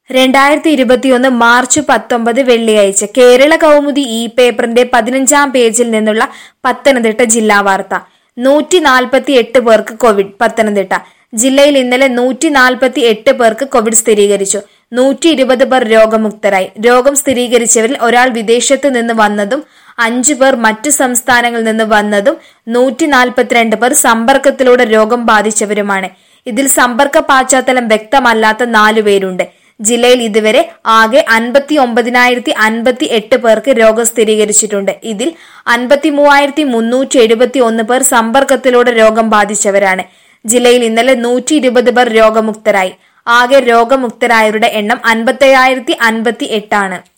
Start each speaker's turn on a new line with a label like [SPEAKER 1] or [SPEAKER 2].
[SPEAKER 1] രണ്ടായിരത്തി ഇരുപത്തിയൊന്ന് മാർച്ച് പത്തൊമ്പത് വെള്ളിയാഴ്ച കേരള കൗമുദി ഈ പേപ്പറിന്റെ പതിനഞ്ചാം പേജിൽ നിന്നുള്ള പത്തനംതിട്ട ജില്ലാ വാർത്ത നൂറ്റി നാൽപ്പത്തി എട്ട് പേർക്ക് കോവിഡ് പത്തനംതിട്ട ജില്ലയിൽ ഇന്നലെ നൂറ്റി നാൽപ്പത്തി എട്ട് പേർക്ക് കോവിഡ് സ്ഥിരീകരിച്ചു നൂറ്റി ഇരുപത് പേർ രോഗമുക്തരായി രോഗം സ്ഥിരീകരിച്ചവരിൽ ഒരാൾ വിദേശത്ത് നിന്ന് വന്നതും അഞ്ചു പേർ മറ്റു സംസ്ഥാനങ്ങളിൽ നിന്ന് വന്നതും നൂറ്റി നാൽപ്പത്തിരണ്ട് പേർ സമ്പർക്കത്തിലൂടെ രോഗം ബാധിച്ചവരുമാണ് ഇതിൽ സമ്പർക്ക പശ്ചാത്തലം വ്യക്തമല്ലാത്ത നാലു പേരുണ്ട് ജില്ലയിൽ ഇതുവരെ ആകെ അൻപത്തി ഒമ്പതിനായിരത്തി അൻപത്തി എട്ട് പേർക്ക് രോഗം സ്ഥിരീകരിച്ചിട്ടുണ്ട് ഇതിൽ അൻപത്തി മൂവായിരത്തി മുന്നൂറ്റി എഴുപത്തി ഒന്ന് പേർ സമ്പർക്കത്തിലൂടെ രോഗം ബാധിച്ചവരാണ് ജില്ലയിൽ ഇന്നലെ നൂറ്റി ഇരുപത് പേർ രോഗമുക്തരായി ആകെ രോഗമുക്തരായവരുടെ എണ്ണം അൻപത്തയ്യായിരത്തി അൻപത്തി എട്ടാണ്